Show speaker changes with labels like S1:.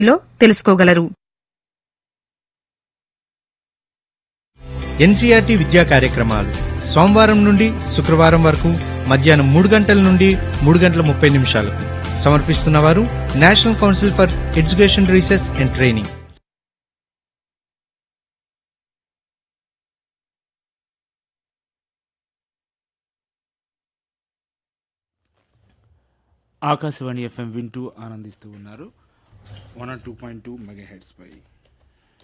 S1: లో తెలుసుకోగలరు
S2: ఎన్సీఆర్టీ విద్యా కార్యక్రమాలు సోమవారం నుండి శుక్రవారం వరకు మధ్యాహ్నం మూడు గంటల నుండి మూడు గంటల ముప్పై నిమిషాలకు సమర్పిస్తున్నవారు national council for education research and training
S3: Akashvani FM వింటూ ఆనందిస్తూ ఉన్నారు one or two point two megahertz pi